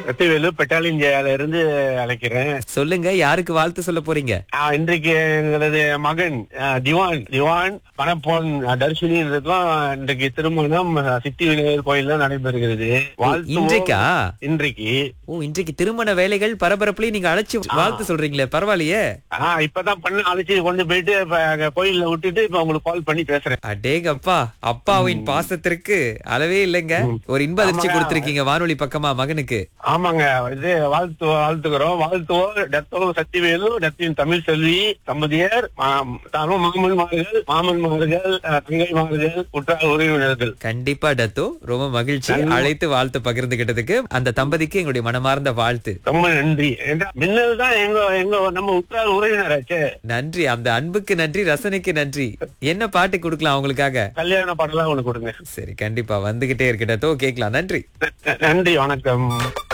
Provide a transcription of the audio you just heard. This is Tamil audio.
சத்தியவேலு பெட்டாலிஞ்சியால இருந்து அழைக்கிறேன் சொல்லுங்க யாருக்கு வாழ்த்து சொல்ல போறீங்க ஆ, இன்றைக்கு எங்களது மகன் ஆ, திவான் திவான் பணப்பொன் தர்ஷினின்றதும் இன்றைக்கு திருமணம் ஆ, சித்தி விநாயகர் கோயில்ல நடைபெறுகிறது வாழ்த்துவோம். இன்றைக்கா? இன்றைக்கு ஓ இன்றைக்கு திருமண வேலைகள் பரபரப்புலயும் நீங்க அழைச்சு வாழ்த்து சொல்றீங்களே பரவாயில்லையே ஆ இப்பதான் பண்ண அழைச்சி கொண்டு போயிட்டு இப்ப அங்க கோயில்ல விட்டுட்டு இப்ப உங்களுக்கு கால் பண்ணி பேசுறேன் அடேங்கப்பா அப்பாவின் பாசத்திற்கு அளவே இல்லைங்க ஒரு இன்ப அதிர்ச்சி ஆமாங்க. கொடுத்திருக்கீங்க வானொலி பக்கமா மகனுக்கு ஆமாங்க இது வாழ்த்து வாழ்த்துக்கிறோம் வாழ்த்துவோம் டத்தோ சத்திவேலு டத்தின் தமிழ் செல்வி தம்பதியர் மாம்- தானும் மாமன்மார்கள் மாமன்மார்கள் அஹ், தங்கைமார்கள் உற்றார் உறவினர்கள் கண்டிப்பா டத்து ரொம்ப மகிழ்ச்சி அழைத்து வாழ்த்து பகிர்ந்துகிட்டதுக்கு அந்த தம்பதிக்கு எங்களுடைய மனமார்ந்த வாழ்த்து ரொம்ப நன்றி ஏன்னா மின்னல் தான் எங்க எங்க நம்ம உற்றார் உறவினராச்சே நன்றி அந்த அன்புக்கு நன்றி ரசனைக்கு நன்றி என்ன பாட்டு கொடுக்கலாம் அவங்களுக்காக கல்யாண பாடலாம் ஒண்ணு கொடுங்க சரி கண்டிப்பா வந்துகிட்டே இருக்கட்டோ கேட்கலாம் நன்றி ந- நன்றி வணக்கம்